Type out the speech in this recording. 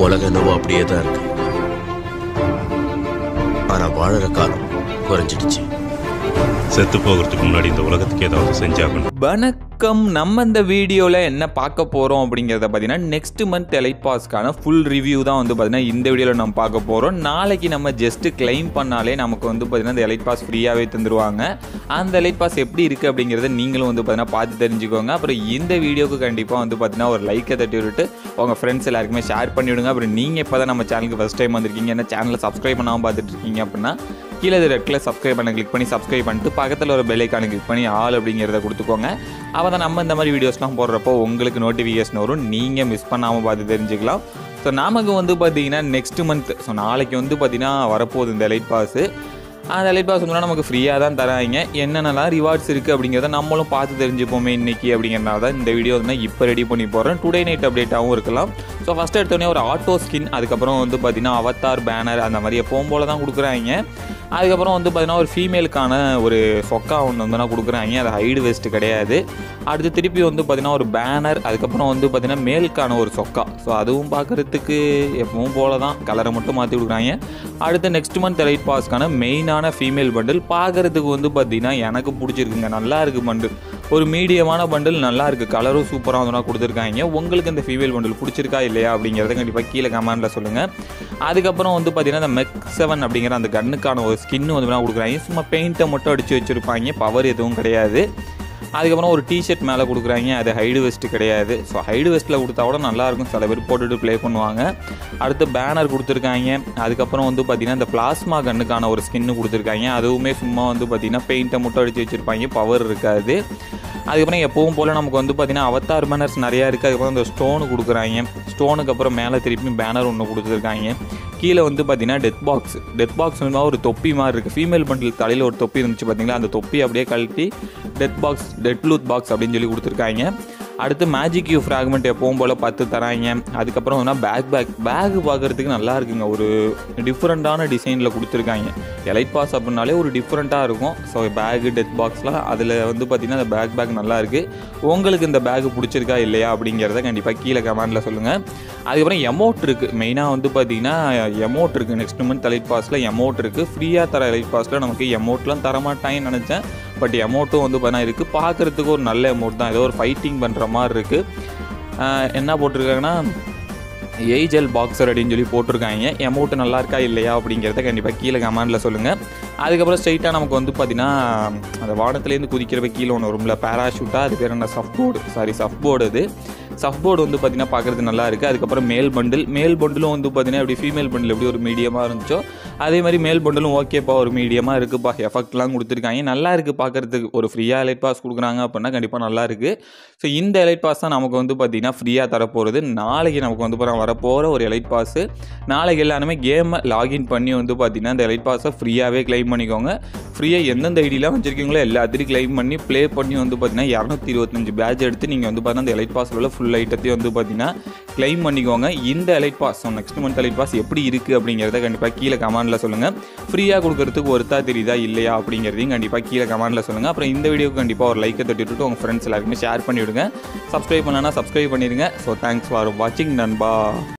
உலகம் என்னவோ அப்படியே தான் இருக்கு ஆனா வாழற காலம் குறைஞ்சிடுச்சு செத்து போகிறதுக்கு முன்னாடி இந்த உலகத்துக்கு ஏதாவது செஞ்சாகணும் வணக்கம் நம்ம இந்த வீடியோவில் என்ன பார்க்க போகிறோம் அப்படிங்கிறத பார்த்தீங்கன்னா நெக்ஸ்ட் மந்த் எலைட் பாஸ்க்கான ஃபுல் ரிவ்யூ தான் வந்து பார்த்தீங்கன்னா இந்த வீடியோவில் நம்ம பார்க்க போகிறோம் நாளைக்கு நம்ம ஜஸ்ட் கிளைம் பண்ணாலே நமக்கு வந்து பார்த்தீங்கன்னா இந்த எலைட் பாஸ் ஃப்ரீயாகவே தந்துருவாங்க அந்த எலைட் பாஸ் எப்படி இருக்குது அப்படிங்கிறத நீங்களும் வந்து பார்த்தீங்கன்னா பார்த்து தெரிஞ்சுக்கோங்க அப்புறம் இந்த வீடியோக்கு கண்டிப்பாக வந்து பார்த்தீங்கன்னா ஒரு லைக்கை தட்டி விட்டுட்டு உங்கள் ஃப்ரெண்ட்ஸ் எல்லாருக்குமே ஷேர் பண்ணிவிடுங்க அப்புறம் நீங்கள் இப்போ தான் நம்ம சேனலுக்கு ஃபஸ்ட் டைம் வந்திருக்கீங்க என்ன சேனலை சப்ஸ்கிரைப் பண்ணாமல் பார்த்துட்டு இருக்கீங்க அப்படின்னா கீழே இது ரெட்டில் சப்ஸ்கிரைப் பண்ண கிளிக் பண்ணி சப்ஸ்கிரைப் பண்ணிட்டு பக்கத்தில் ஒரு பெல்லைக்கான கிளிக் பண்ணி ஆல் அப்படிங்கிறத கொடுத்துக்கோங்க அப்போ தான் நம்ம இந்த மாதிரி வீடியோஸ்லாம் போடுறப்போ உங்களுக்கு நோட்டிஃபிகேஷன் வரும் நீங்கள் மிஸ் பண்ணாமல் பார்த்து தெரிஞ்சுக்கலாம் ஸோ நமக்கு வந்து பார்த்தீங்கன்னா நெக்ஸ்ட் மந்த் ஸோ நாளைக்கு வந்து பார்த்தீங்கன்னா வரப்போகுது இந்த லைட் பாஸு அந்த லைட் பாஸ் வந்து நமக்கு ஃப்ரீயாக தான் தராங்க என்னென்னலாம் ரிவார்ட்ஸ் இருக்குது அப்படிங்கிறத நம்மளும் பார்த்து தெரிஞ்சுப்போமே இன்னைக்கு அப்படிங்கிறனால தான் இந்த வீடியோ வந்து நான் இப்போ ரெடி பண்ணி போடுறேன் டுடே நைட் அப்டேட்டாகவும் இருக்கலாம் ஸோ ஃபஸ்ட் எடுத்தோடனே ஒரு ஆட்டோ ஸ்கின் அதுக்கப்புறம் வந்து பார்த்தீங்கன்னா அவத்தார் பேனர் அந்த மாதிரி எப்பவும் போல தான் கொடுக்குறாங்க அதுக்கப்புறம் வந்து பார்த்தீங்கன்னா ஒரு ஃபீமேலுக்கான ஒரு சொக்கா ஒன்று வந்து நான் கொடுக்குறாங்க அது ஹைடு வெஸ்ட் கிடையாது அடுத்து திருப்பி வந்து பார்த்தீங்கன்னா ஒரு பேனர் அதுக்கப்புறம் வந்து பார்த்தீங்கன்னா மேலுக்கான ஒரு சொக்கா ஸோ அதுவும் பார்க்குறதுக்கு எப்பவும் போல தான் கலரை மட்டும் மாற்றி கொடுக்குறாங்க அடுத்து நெக்ஸ்ட் மந்த் லைட் பாஸ்க்கான மெயினான ஃபீமேல் பண்டில் பார்க்குறதுக்கு வந்து பார்த்தீங்கன்னா எனக்கு பிடிச்சிருக்குங்க நல்லா இருக்குது பண்டில் ஒரு மீடியமான பண்டில் நல்லா இருக்குது கலரும் சூப்பராக வந்து கொடுத்துருக்காங்க உங்களுக்கு இந்த ஃபீமேல் பண்டில் பிடிச்சிருக்கா இல்லையா அப்படிங்கிறத கண்டிப்பாக கீழே கமெண்ட்டில் சொல்லுங்கள் அதுக்கப்புறம் வந்து பார்த்தீங்கன்னா இந்த மெக் செவன் அப்படிங்கிற அந்த கன்னுக்கான ஒரு ஸ்கின்னு வந்து கொடுக்குறாங்க சும்மா பெயிண்ட்டை மட்டும் அடித்து வச்சுருப்பாங்க பவர் எதுவும் கிடையாது அதுக்கப்புறம் ஒரு டிஷர்ட் மேலே கொடுக்குறாங்க அது ஹைடு வெஸ்ட் கிடையாது ஸோ ஹைடு வெஸ்ட்டில் கொடுத்தா கூட நல்லாயிருக்கும் சில பேர் போட்டுட்டு ப்ளே பண்ணுவாங்க அடுத்து பேனர் கொடுத்துருக்காங்க அதுக்கப்புறம் வந்து பார்த்திங்கன்னா இந்த பிளாஸ்மா கன்னுக்கான ஒரு ஸ்கின்னு கொடுத்துருக்காங்க அதுவுமே சும்மா வந்து பார்த்திங்கன்னா பெயிண்ட்டை மட்டும் அடித்து வச்சுருப்பாங்க பவர் இருக்காது அதுக்கப்புறம் எப்பவும் போல் நமக்கு வந்து பார்த்திங்கன்னா அவத்தார் பேனர்ஸ் நிறையா இருக்குது அதுக்கப்புறம் இந்த ஸ்டோனு கொடுக்குறாங்க ஸ்டோனுக்கு அப்புறம் மேலே திருப்பி பேனர் ஒன்று கொடுத்துருக்காங்க கீழே வந்து பார்த்தீங்கன்னா டெத் பாக்ஸ் டெத் பாக்ஸ் வந்து ஒரு தொப்பி மாதிரி இருக்குது ஃபீமேல் பண்டில் தலையில் ஒரு தொப்பி இருந்துச்சு பார்த்தீங்களா அந்த தொப்பி அப்படியே கழட்டி death box dead loot box அப்படின்னு சொல்லி கொடுத்துருக்காங்க அடுத்து மேஜிக் யூ ஃப்ராக்மெண்ட் எப்பவும் போல் பத்து தராங்க அதுக்கப்புறம் வந்து பேக் பேக் பேக் பார்க்குறதுக்கு நல்லா இருக்குங்க ஒரு டிஃப்ரெண்ட்டான டிசைனில் கொடுத்துருக்காங்க எலைட் பாஸ் அப்படின்னாலே ஒரு டிஃப்ரெண்ட்டாக இருக்கும் ஸோ பேகு டெத் பாக்ஸ்லாம் அதில் வந்து பார்த்திங்கன்னா அந்த பேக் பேக் நல்லா இருக்குது உங்களுக்கு இந்த பேக் பிடிச்சிருக்கா இல்லையா அப்படிங்கிறத கண்டிப்பாக கீழே கமெண்டில் சொல்லுங்கள் அதுக்கப்புறம் எமௌண்ட் இருக்குது மெயினாக வந்து பார்த்திங்கன்னா எமௌண்ட் இருக்குது நெக்ஸ்ட் மந்த் எலைட் பாஸில் எமௌண்ட் இருக்குது ஃப்ரீயாக தர எலைட் பாஸில் நமக்கு எமௌண்ட்லாம் தரமாட்டாங்கன்னு நினச்சேன் பட் எமௌண்ட்டும் வந்து பார்த்தா இருக்குது பார்க்குறதுக்கு ஒரு நல்ல எமௌண்ட் தான் ஏதோ ஒரு ஃபைட்டிங் பண்ணுற மாதிரி இருக்குது என்ன போட்டிருக்காங்கன்னா ஏஜல் பாக்ஸர் அப்படின்னு சொல்லி போட்டிருக்காங்க எமௌண்ட் நல்லா இருக்கா இல்லையா அப்படிங்கிறத கண்டிப்பாக கீழே கமெண்டில் சொல்லுங்கள் அதுக்கப்புறம் ஸ்ட்ரைட்டாக நமக்கு வந்து பார்த்தீங்கன்னா அந்த வானத்துலேருந்து குதிக்கிறப்ப கீழே ஒன்று வரும்ல பேராஷூட்டாக அது பேர் என்ன surf board sorry surf board அது சஃப் போர்டு வந்து பார்த்தீங்கன்னா பார்க்குறது நல்லா இருக்குது அதுக்கப்புறம் மேல் பண்டில் மேல் பண்டிலும் வந்து பார்த்தீங்கன்னா எப்படி ஃபீமேல் பண்டில் எப்படி ஒரு மீடியமாக இருந்துச்சோ அதே மாதிரி மேல் பண்டிலும் ஓகேப்பா ஒரு மீடியமாக இருக்குப்பா எஃபெக்ட்லாம் கொடுத்துருக்காங்க நல்லா இருக்குது பார்க்குறதுக்கு ஒரு ஃப்ரீயாக எலைட் பாஸ் கொடுக்குறாங்க அப்படின்னா கண்டிப்பாக நல்லா இருக்குது ஸோ இந்த எலைட் பாஸ் தான் நமக்கு வந்து பார்த்திங்கன்னா ஃப்ரீயாக தரப்போகிறது நாளைக்கு நமக்கு வந்து பாருங்க வரப்போகிற ஒரு எலைட் பாஸு நாளைக்கு எல்லாருமே கேமை லாகின் பண்ணி வந்து பார்த்திங்கன்னா இந்த எலைட் பாஸை ஃப்ரீயாகவே கிளைம் பண்ணிக்கோங்க ஃப்ரீயாக எந்தெந்த ஐடியெலாம் வச்சுருக்கீங்களோ எல்லாத்தையும் கிளைம் பண்ணி ப்ளே பண்ணி வந்து பார்த்தீங்கன்னா இரநூத்தி இருபத்தஞ்சு பேட்ச் எடுத்து நீங்கள் வந்து பார்த்தீங்கன்னா அந்த எலைட் பாஸில் உள்ள ஃபுல் ஐட்டத்தையும் வந்து பார்த்தீங்கன்னா கிளைம் பண்ணிக்கோங்க இந்த elite pass so next month elite pass எப்படி இருக்குது அப்படிங்கிறத கண்டிப்பாக கீழே கமெண்டில் சொல்லுங்கள் ஃப்ரீயாக கொடுக்கறதுக்கு ஒருத்தா தெரியுதா இல்லையா அப்படிங்கிறதையும் கண்டிப்பாக கீழே கமெண்டில் சொல்லுங்கள் அப்புறம் இந்த வீடியோக்கு கண்டிப்பாக ஒரு லைக்கை தட்டி விட்டுட்டு உங்கள் ஃப்ரெண்ட்ஸ் எல்லாருக்குமே ஷேர் பண்ணிவிடுங்க சப்ஸ்கிரைப் பண்ணலன்னா சப்ஸ்கிரைப் பண்ணிடுங்க ஸோ தேங்க்ஸ் ஃபார் வாட்சிங் நண்பா